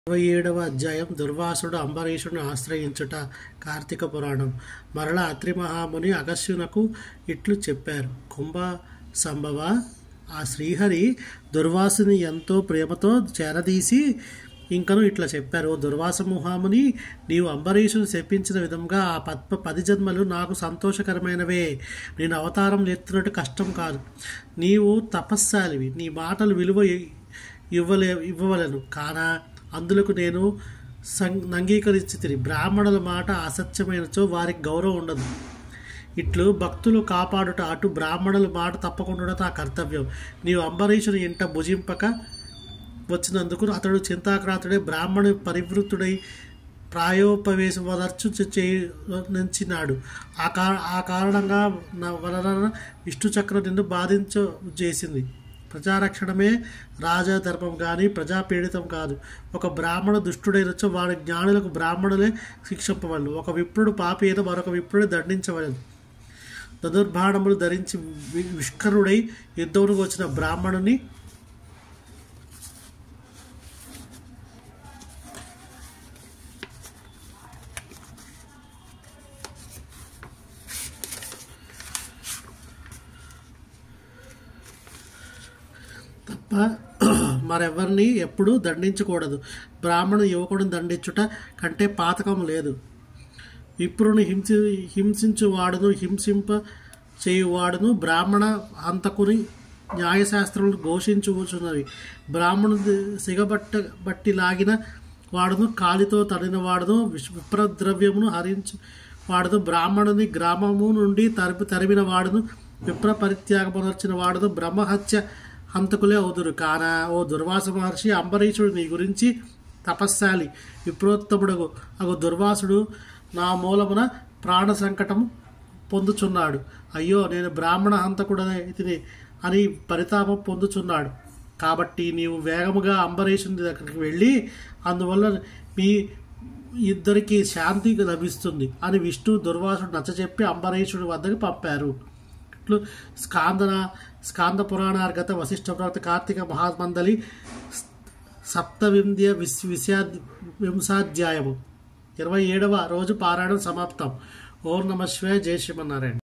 ఇరవై ఏడవ అధ్యాయం దుర్వాసుడు అంబరీషుని ఆశ్రయించుట కార్తీక పురాణం మరలా అత్రి మహాముని అగస్యునకు ఇట్లు చెప్పారు కుంభ సంభవ ఆ శ్రీహరి దుర్వాసుని ఎంతో ప్రేమతో చేరదీసి ఇంకను ఇట్లా చెప్పారు "ఓ దుర్వాస మహాముని నీవు అంబరీషుని శపించిన విధంగా ఆ పద్మ పది జన్మలు నాకు సంతోషకరమైనవే నేను అవతారం ఎత్తున్నట్టు కష్టం కాదు నీవు తపస్సాలివి నీ మాటలు విలువ ఇవ్వలే ఇవ్వవలను కానా అందులకు నేను సం అంగీకరించి బ్రాహ్మణుల మాట అసత్యమైనచో వారికి గౌరవం ఉండదు ఇట్లు భక్తులు కాపాడుట అటు బ్రాహ్మణుల మాట తప్పకుండా నా కర్తవ్యం నీవు అంబరీషుని ఇంట భుజింపక వచ్చినందుకు అతడు చింతాక్రాంతుడై బ్రాహ్మణు పరివృత్తుడై ప్రాయోపవేశమదర్చు చేయించినాడు ఆ కా ఆ కారణంగా నా వలన విష్ణు చక్రం నిన్ను బాధించ చేసింది ప్రజారక్షణమే రాజధర్మం కానీ ప్రజాపీడితం కాదు ఒక బ్రాహ్మణ దుష్టుడైనచో వాడి జ్ఞానులకు బ్రాహ్మణులే శిక్షింపవలను ఒక విప్రుడు పాపి అయిన మరొక విప్రుడు దండించవలను ధనుర్బాణములు ధరించి వి- విష్కరుడై యుద్ధమునకు వచ్చిన బ్రాహ్మణుని తప్ప మరెవరిని ఎప్పుడూ దండించకూడదు బ్రాహ్మణు యువకుడిని దండించుట కంటే పాతకం లేదు విప్రుని హింసి హింసించువాడును హింసింప చేయువాడును బ్రాహ్మణ హంతకుని న్యాయశాస్త్రములు ఘోషించుచున్నవి బ్రాహ్మణుడు సిగబట్ట బట్టి లాగిన వాడును కాలితో తడిన వాడును విష్- విప్రద్రవ్యమును హరించు వాడును బ్రాహ్మణుని గ్రామము నుండి తరిపి తరిమిన వాడును విప్ర పరిత్యాగమునర్చిన వాడును బ్రహ్మహత్య హంతకులే అవుదురు కాన ఓ దుర్వాస మహర్షి అంబరీషుడు నీ గురించి తపస్శాలి విప్రోత్తముడు అగు దుర్వాసుడు నా మూలమున ప్రాణ సంకటము పొందుచున్నాడు అయ్యో నేను బ్రాహ్మణ హంతకుడని అని పరితాపం పొందుచున్నాడు కాబట్టి నీవు వేగముగా అంబరీషుని దగ్గరికి వెళ్ళి అందువల్ల మీ ఇద్దరికి శాంతి లభిస్తుంది అని విష్ణు దుర్వాసుడు నచ్చచెప్పి అంబరీషుడి వద్దకు పంపారు ఇట్లు స్కాందన స్కాంద పురాణార్గత వశిష్ఠ ప్రవక్త కార్తీక మహామందలి సప్తవింధ్య విశ్ విశా వింశాధ్యాయము ఇరవై ఏడవ రోజు పారాయణం సమాప్తం ఓం నమ శివాయ జయ శ్రీమన్నారాయణ